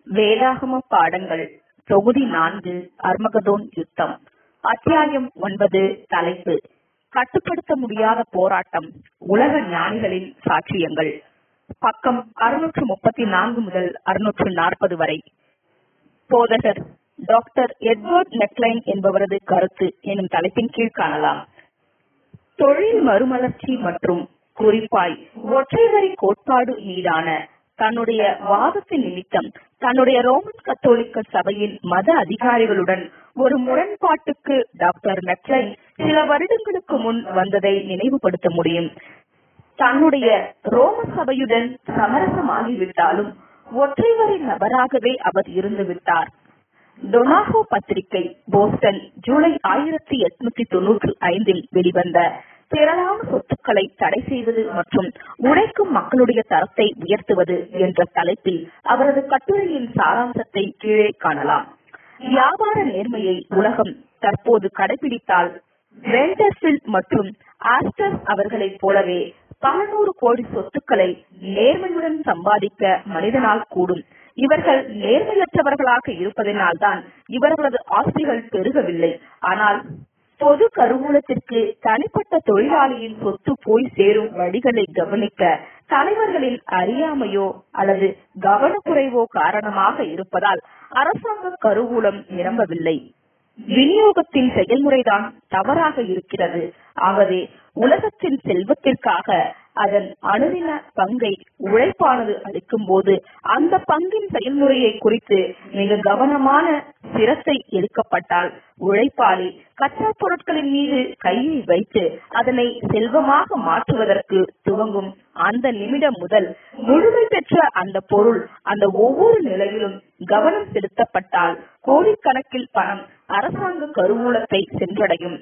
வேதாகம பாடங்கள் தொகுதி நான்கு அர்மகதோன் யுத்தம் அத்தியாயம் ஒன்பது தலைப்பு கட்டுப்படுத்த முடியாத போராட்டம் உலக ஞானிகளின் சாட்சியங்கள் பக்கம் அறுநூற்று முப்பத்தி நான்கு முதல் அறுநூற்று நாற்பது வரை போதகர் டாக்டர் எட்வர்ட் நெக்லைன் என்பவரது கருத்து எனும் தலைப்பின் கீழ் காணலாம் தொழில் மறுமலர்ச்சி மற்றும் குறிப்பாய் ஒற்றை வரி கோட்பாடு மீதான தன்னுடைய வாதத்தின் நிமித்தம் தன்னுடைய ரோமன் கத்தோலிக்க சபையின் மத அதிகாரிகளுடன் ஒரு முரண்பாட்டுக்கு டாக்டர் மெக்லைன் சில வருடங்களுக்கு முன் வந்ததை நினைவுபடுத்த முடியும் தன்னுடைய ரோம சபையுடன் சமரசமாகிவிட்டாலும் ஒற்றை வரி நபராகவே அவர் இருந்து விட்டார் டொனாகோ பத்திரிகை போஸ்டன் ஜூலை ஆயிரத்தி எட்நூத்தி தொன்னூற்றி ஐந்தில் வெளிவந்த திரளான சொத்துக்களை தடை செய்வது மற்றும் உழைக்கும் மக்களுடைய தரத்தை உயர்த்துவது என்ற தலைப்பில் அவரது கட்டுரையின் சாராம்சத்தை கீழே காணலாம் வியாபார நேர்மையை உலகம் தற்போது கடைபிடித்தால் வேண்டர்ஃபில் மற்றும் ஆஸ்டர் அவர்களைப் போலவே பல நூறு கோடி சொத்துக்களை நேர்மையுடன் சம்பாதிக்க மனிதனால் கூடும் இவர்கள் நேர்மையற்றவர்களாக இருப்பதனால்தான் இவர்களது ஆஸ்திகள் பெருகவில்லை ஆனால் பொது கருவூலத்திற்கு தனிப்பட்ட தொழிலாளியின் சொத்து போய் சேரும் வழிகளை கவனிக்க தலைவர்களின் அறியாமையோ அல்லது கவனக்குறைவோ காரணமாக இருப்பதால் அரசாங்க கருவூலம் நிரம்பவில்லை விநியோகத்தின் செயல்முறைதான் தவறாக இருக்கிறது ஆகவே உலகத்தின் செல்வத்திற்காக அதன் அணுதின பங்கை உழைப்பானது அளிக்கும் போது அந்த பங்கின் செயல்முறையை குறித்து மிக கவனமான சிரத்தை எடுக்கப்பட்டால் உழைப்பாளி கச்சா பொருட்களின் மீது கையை வைத்து அதனை செல்வமாக மாற்றுவதற்கு துவங்கும் அந்த நிமிடம் முதல் முழுமை பெற்ற அந்த பொருள் அந்த ஒவ்வொரு நிலையிலும் கவனம் செலுத்தப்பட்டால் கோடிக்கணக்கில் பணம் அரசாங்க கருவூலத்தை சென்றடையும்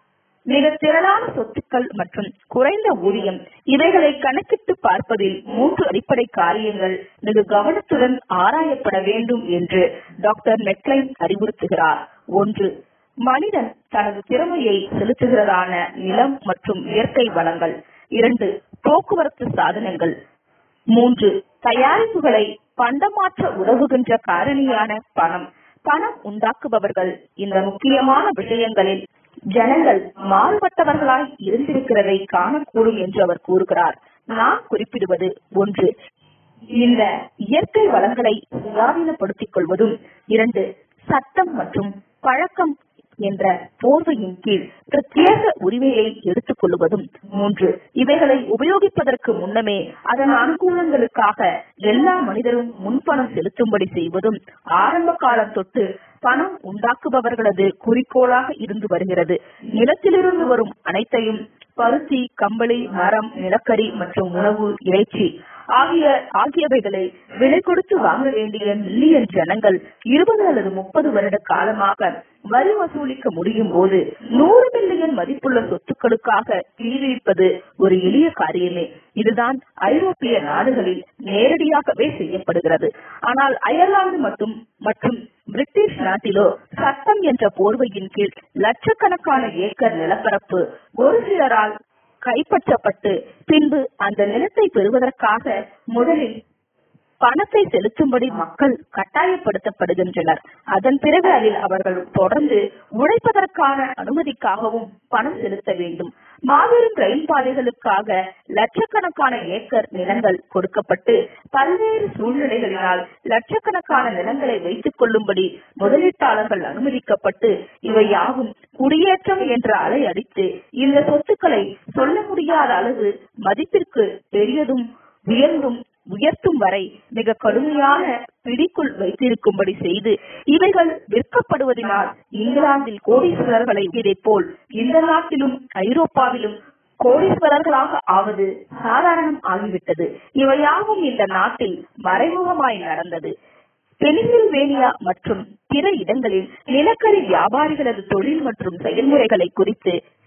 மிக திரளான சொத்துக்கள் மற்றும் குறைந்த ஊதியம் இவைகளை கணக்கிட்டு பார்ப்பதில் மூன்று அடிப்படை காரியங்கள் மிக கவனத்துடன் ஆராயப்பட வேண்டும் என்று டாக்டர் மெக்லைன் அறிவுறுத்துகிறார் ஒன்று மனிதன் தனது திறமையை செலுத்துகிறதான நிலம் மற்றும் இயற்கை வளங்கள் இரண்டு போக்குவரத்து சாதனங்கள் மூன்று தயாரிப்புகளை பண்டமாற்ற உதவுகின்ற காரணியான பணம் பணம் உண்டாக்குபவர்கள் இந்த முக்கியமான விஷயங்களில் ஜனங்கள் மாறுபட்டவர்களாய் இருந்திருக்கிறதை காணக்கூடும் என்று அவர் கூறுகிறார் நான் குறிப்பிடுவது ஒன்று இந்த இயற்கை வளங்களை சுயாதீனப்படுத்திக் கொள்வதும் இரண்டு சட்டம் மற்றும் பழக்கம் என்ற போர்வையின் கீழ் பிரத்யேக உரிமையை எடுத்துக் கொள்வதும் மூன்று இவைகளை உபயோகிப்பதற்கு முன்னமே அதன் அனுகூலங்களுக்காக எல்லா மனிதரும் முன்பணம் செலுத்தும்படி செய்வதும் ஆரம்ப காலம் தொட்டு பணம் உண்டாக்குபவர்களது குறிக்கோளாக இருந்து வருகிறது நிலத்திலிருந்து வரும் அனைத்தையும் பருத்தி கம்பளி மரம் நிலக்கரி மற்றும் உணவு இறைச்சி ஆகிய ஆகியவைகளை விலை கொடுத்து வாங்க வேண்டிய மில்லியன் ஜனங்கள் இருபது அல்லது முப்பது வருட காலமாக வரி வசூலிக்க முடியும் போது நூறு மில்லியன் மதிப்புள்ள சொத்துக்களுக்காக தீவிரிப்பது ஒரு எளிய காரியமே இதுதான் ஐரோப்பிய நாடுகளில் நேரடியாகவே செய்யப்படுகிறது ஆனால் அயர்லாந்து மற்றும் மற்றும் பிரிட்டிஷ் நாட்டிலோ சட்டம் என்ற போர்வையின் கீழ் லட்சக்கணக்கான ஏக்கர் நிலப்பரப்பு ஒரு சிலரால் கைப்பற்றப்பட்டு பின்பு அந்த நிலத்தை பெறுவதற்காக முதலில் பணத்தை செலுத்தும்படி மக்கள் கட்டாயப்படுத்தப்படுகின்றனர் அதன் பிறகு அதில் அவர்கள் தொடர்ந்து உழைப்பதற்கான அனுமதிக்காகவும் பணம் செலுத்த வேண்டும் மாபெரும் ரயில் பாதைகளுக்காக லட்சக்கணக்கான ஏக்கர் நிலங்கள் கொடுக்கப்பட்டு பல்வேறு சூழ்நிலைகளினால் லட்சக்கணக்கான நிலங்களை வைத்துக் கொள்ளும்படி முதலீட்டாளர்கள் அனுமதிக்கப்பட்டு இவை யாவும் குடியேற்றம் என்ற அலை அடித்து இந்த சொத்துக்களை சொல்ல முடியாத அளவு மதிப்பிற்கு பெரியதும் உயர்ந்தும் உயர்த்தும் வரை மிக கடுமையான பிடிக்குள் வைத்திருக்கும்படி செய்து இவைகள் விற்கப்படுவதனால் இங்கிலாந்தில் கோடீஸ்வரர்களை இதை போல் இந்த நாட்டிலும் ஐரோப்பாவிலும் கோடீஸ்வரர்களாக ஆவது சாதாரணம் ஆகிவிட்டது இவையாவும் இந்த நாட்டில் மறைமுகமாய் நடந்தது பெனிசில்வேனியா மற்றும் பிற இடங்களில் நிலக்கரி வியாபாரிகளது தொழில் மற்றும் செயல்முறைகளை குறித்து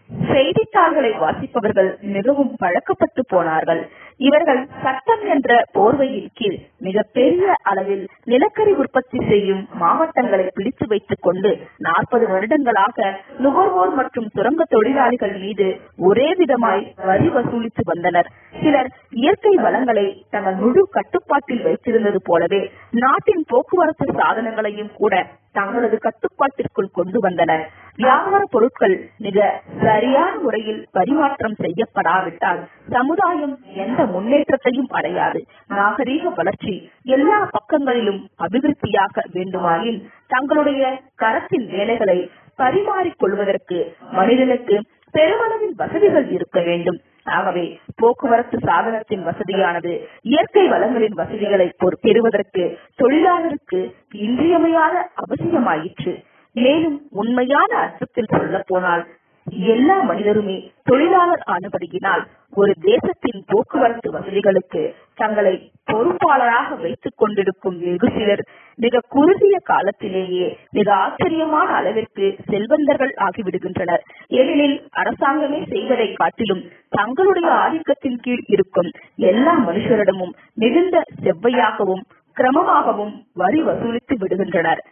செய்தித்தாள்களை வாசிப்பவர்கள் மிகவும் பழக்கப்பட்டு போனார்கள் இவர்கள் சட்டம் என்ற போர்வையின் கீழ் மிக பெரிய அளவில் நிலக்கரி உற்பத்தி செய்யும் மாவட்டங்களை பிடித்து வைத்துக் கொண்டு நாற்பது வருடங்களாக நுகர்வோர் மற்றும் சுரங்க தொழிலாளிகள் மீது ஒரே விதமாய் வரி வசூலித்து வந்தனர் சிலர் இயற்கை வளங்களை தங்கள் முழு கட்டுப்பாட்டில் வைத்திருந்தது போலவே நாட்டின் போக்குவரத்து சாதனங்களையும் கூட தங்களது கட்டுப்பாட்டிற்குள் கொண்டு வந்தனர் வியாபார பொருட்கள் மிக சரியான முறையில் பரிமாற்றம் செய்யப்படாவிட்டால் சமுதாயம் எந்த முன்னேற்றத்தையும் அடையாது நாகரீக வளர்ச்சி எல்லா பக்கங்களிலும் அபிவிருத்தியாக வேண்டுமாயின் தங்களுடைய கரத்தின் வேலைகளை பரிமாறிக் கொள்வதற்கு மனிதனுக்கு பெருமளவில் வசதிகள் இருக்க வேண்டும் ஆகவே போக்குவரத்து சாதனத்தின் வசதியானது இயற்கை வளங்களின் வசதிகளை பெறுவதற்கு தொழிலாளருக்கு இன்றியமையாத அவசியமாயிற்று மேலும் உண்மையான அர்த்தத்தில் சொல்ல போனால் எல்லா மனிதருமே தொழிலாளர் ஆனபடியினால் ஒரு தேசத்தின் போக்குவரத்து வசதிகளுக்கு தங்களை பொறுப்பாளராக வைத்துக் கொண்டிருக்கும் வெகு சிலர் மிக குறுகிய காலத்திலேயே மிக ஆச்சரியமான அளவிற்கு செல்வந்தர்கள் ஆகிவிடுகின்றனர் ஏனெனில் அரசாங்கமே செய்வதை காட்டிலும் தங்களுடைய ஆதிக்கத்தின் கீழ் இருக்கும் எல்லா மனுஷரிடமும் மிகுந்த செவ்வையாகவும் கிரமமாகவும் வரி வசூலித்து விடுகின்றனர்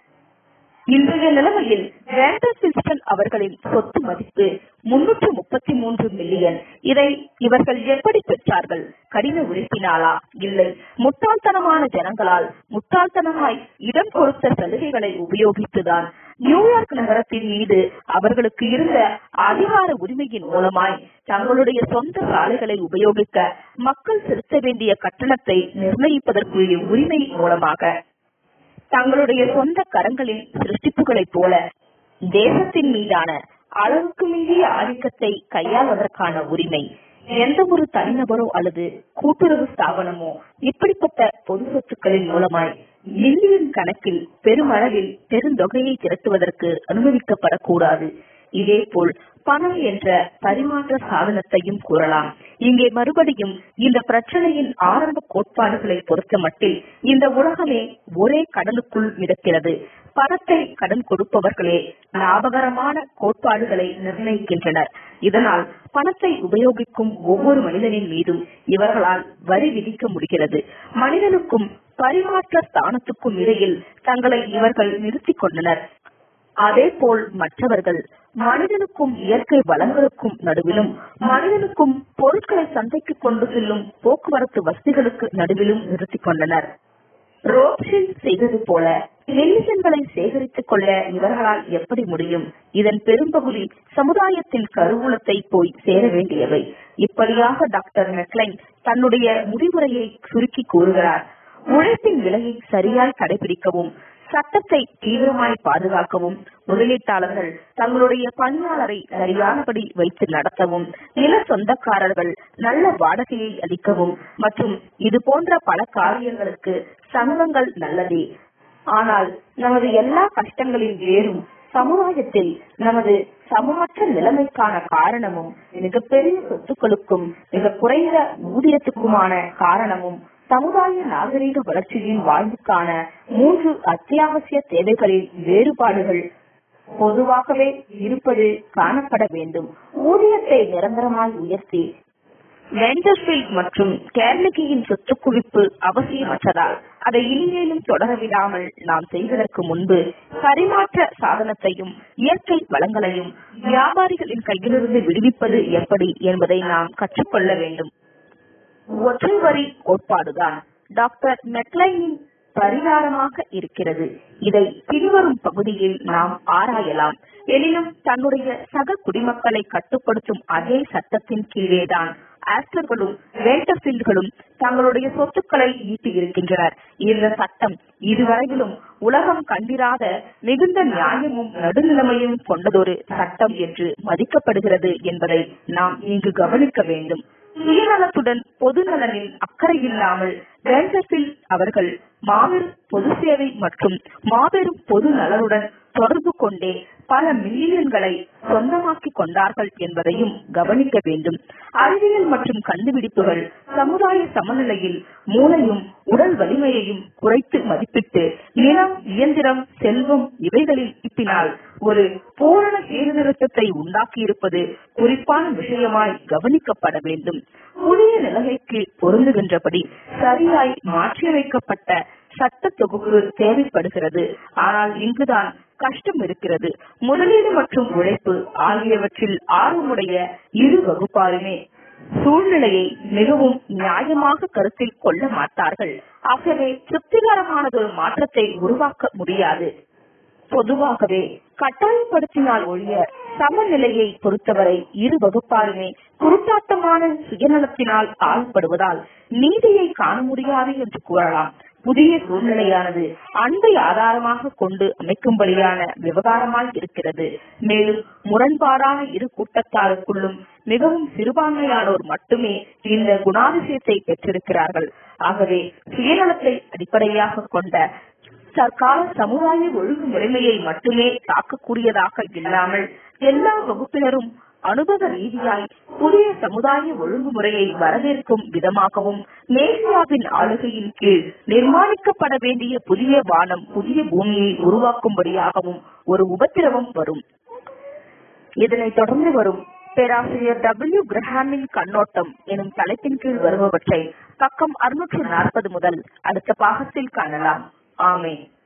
இன்றைய நிலைமையில் வேண்டர் அவர்களின் சொத்து மதிப்பு முன்னூற்று முப்பத்தி மூன்று மில்லியன் இதை இவர்கள் எப்படி பெற்றார்கள் கடின உழைப்பினாலா இல்லை முட்டாள்தனமான ஜனங்களால் முட்டாள்தனமாய் இடம் கொடுத்த சலுகைகளை உபயோகித்துதான் நியூயார்க் நகரத்தின் மீது அவர்களுக்கு இருந்த அதிகார உரிமையின் மூலமாய் தங்களுடைய சொந்த சாலைகளை உபயோகிக்க மக்கள் செலுத்த வேண்டிய கட்டணத்தை நிர்ணயிப்பதற்குரிய உரிமை மூலமாக தங்களுடைய சொந்த கரங்களின் சிருஷ்டிப்புகளைப் போல தேசத்தின் மீதான அளவுக்கு மீறிய ஆதிக்கத்தை கையாள்வதற்கான உரிமை எந்த ஒரு தனிநபரோ அல்லது கூட்டுறவு ஸ்தாபனமோ இப்படிப்பட்ட பொது சொத்துக்களின் மூலமாய் மில்லியன் கணக்கில் பெருமளவில் பெருந்தொகையை திரட்டுவதற்கு அனுமதிக்கப்படக்கூடாது இதேபோல் பணம் என்ற பரிமாற்ற சாதனத்தையும் கூறலாம் இங்கே மறுபடியும் இந்த பிரச்சனையின் ஆரம்ப கோட்பாடுகளை பொறுத்த மட்டில் இந்த உலகமே ஒரே கடலுக்குள் மிதக்கிறது பணத்தை கடன் கொடுப்பவர்களே லாபகரமான கோட்பாடுகளை நிர்ணயிக்கின்றனர் இதனால் பணத்தை உபயோகிக்கும் ஒவ்வொரு மனிதனின் மீதும் இவர்களால் வரி விதிக்க முடிகிறது மனிதனுக்கும் பரிமாற்ற ஸ்தானத்துக்கும் இடையில் தங்களை இவர்கள் நிறுத்திக் கொண்டனர் அதே போல் மற்றவர்கள் மனிதனுக்கும் இயற்கை வளங்களுக்கும் நடுவிலும் மனிதனுக்கும் பொருட்களை சந்தைக்கு கொண்டு செல்லும் போக்குவரத்து வசதிகளுக்கு நடுவிலும் நிறுத்திக் கொண்டனர் ரோப்ஷில் செய்தது போல மில்லியன்களை சேகரித்துக் கொள்ள இவர்களால் எப்படி முடியும் இதன் பெரும்பகுதி சமுதாயத்தின் கருவூலத்தை போய் சேர வேண்டியவை இப்படியாக டாக்டர் மெக்லைன் தன்னுடைய முடிவுரையை சுருக்கி கூறுகிறார் உழைப்பின் விலையை சரியாய் கடைபிடிக்கவும் சட்டத்தை தீவிரமாய் பாதுகாக்கவும் முதலீட்டாளர்கள் தங்களுடைய பணியாளரை சரியானபடி வைத்து நடத்தவும் நில சொந்தக்காரர்கள் நல்ல வாடகையை அளிக்கவும் மற்றும் இது போன்ற பல காரியங்களுக்கு சங்கங்கள் நல்லதே ஆனால் நமது எல்லா கஷ்டங்களின் வேறும் சமுதாயத்தில் நமது சமமற்ற நிலைமைக்கான காரணமும் மிகப்பெரிய சொத்துக்களுக்கும் மிக குறைந்த ஊதியத்துக்குமான காரணமும் சமுதாய நாகரீக வளர்ச்சியின் வாழ்வுக்கான மூன்று அத்தியாவசிய தேவைகளின் வேறுபாடுகள் பொதுவாகவே இருப்பது காணப்பட வேண்டும் ஊதியத்தை நிரந்தரமாய் உயர்த்தி வெண்டர்ஃபீல்ட் மற்றும் கேர்னகியின் சொத்து குவிப்பு அவசியமற்றதால் அதை இனிமேலும் தொடர விடாமல் நாம் செய்வதற்கு முன்பு பரிமாற்ற சாதனத்தையும் இயற்கை வளங்களையும் வியாபாரிகளின் கையிலிருந்து விடுவிப்பது எப்படி என்பதை நாம் கற்றுக்கொள்ள வேண்டும் ஒற்றை வரி கோட்பாடுதான் டாக்டர் மெக்லைனின் பரிகாரமாக இருக்கிறது இதை பின்வரும் பகுதியில் நாம் ஆராயலாம் எனினும் தன்னுடைய சக குடிமக்களை கட்டுப்படுத்தும் அதே சட்டத்தின் கீழேதான் ஆஸ்டர்களும் வேண்டர்ஃபீல்டுகளும் தங்களுடைய சொத்துக்களை ஈட்டி இருக்கின்றனர் இந்த சட்டம் இதுவரையிலும் உலகம் கண்டிராத மிகுந்த நியாயமும் நடுநிலைமையும் கொண்டதொரு சட்டம் என்று மதிக்கப்படுகிறது என்பதை நாம் இங்கு கவனிக்க வேண்டும் சுயநலத்துடன் பொது நலனில் அக்கறை இல்லாமல் வேண்டர்ஃபீல்ட் அவர்கள் மாபெரும் பொது சேவை மற்றும் மாபெரும் பொது நலனுடன் தொடர்பு கொண்டே பல மில்லியன்களை சொந்தமாக்கிக் கொண்டார்கள் என்பதையும் கவனிக்க வேண்டும் அறிவியல் மற்றும் கண்டுபிடிப்புகள் சமுதாய சமநிலையில் மூளையும் உடல் வலிமையையும் குறைத்து மதிப்பிட்டு நிலம் இயந்திரம் செல்வம் இவைகளில் இப்பினால் ஒரு பூரண சீர்திருத்தத்தை உண்டாக்கியிருப்பது குறிப்பான விஷயமாய் கவனிக்கப்பட வேண்டும் புதிய நிலைமைக்கு பொருந்துகின்றபடி சரியாய் மாற்றியமைக்கப்பட்ட சட்ட தொகுப்பு தேவைப்படுகிறது ஆனால் இங்குதான் கஷ்டம் இருக்கிறது முதலீடு மற்றும் உழைப்பு ஆகியவற்றில் ஆர்வமுடைய இரு வகுப்பாருமே சூழ்நிலையை மிகவும் நியாயமாக கருத்தில் கொள்ள மாட்டார்கள் ஆகவே திருப்திகரமானதொரு மாற்றத்தை உருவாக்க முடியாது பொதுவாகவே கட்டாயப்படுத்தினால் ஒழிய சமநிலையை பொறுத்தவரை இரு வகுப்பாருமே குருட்டாட்டமான சுயநலத்தினால் ஆள்படுவதால் நீதியை காண முடியாது என்று கூறலாம் புதிய சூழ்நிலையானது அன்பை ஆதாரமாக கொண்டு அமைக்கும்படியான விவகாரமாய் இருக்கிறது மேலும் முரண்பாடான இரு கூட்டத்தாருக்குள்ளும் மிகவும் சிறுபான்மையானோர் மட்டுமே இந்த குணாதிசயத்தை பெற்றிருக்கிறார்கள் ஆகவே சுயநலத்தை அடிப்படையாக கொண்ட தற்கால சமுதாய ஒழுங்குமுறைமையை மட்டுமே தாக்கக்கூடியதாக இல்லாமல் எல்லா வகுப்பினரும் அனுபவ ரீதியாய் புதிய சமுதாய ஒழுங்குமுறையை வரவேற்கும் விதமாகவும் மேசியாவின் ஆளுகையின் கீழ் நிர்மாணிக்கப்பட வேண்டிய புதிய வானம் புதிய பூமியை உருவாக்கும்படியாகவும் ஒரு உபத்திரவம் வரும் இதனைத் தொடர்ந்து வரும் பேராசிரியர் டபிள்யூ கிரஹாமின் கண்ணோட்டம் எனும் தலைப்பின் கீழ் வருபவற்றை பக்கம் அறுநூற்று நாற்பது முதல் அடுத்த பாகத்தில் காணலாம் ஆமே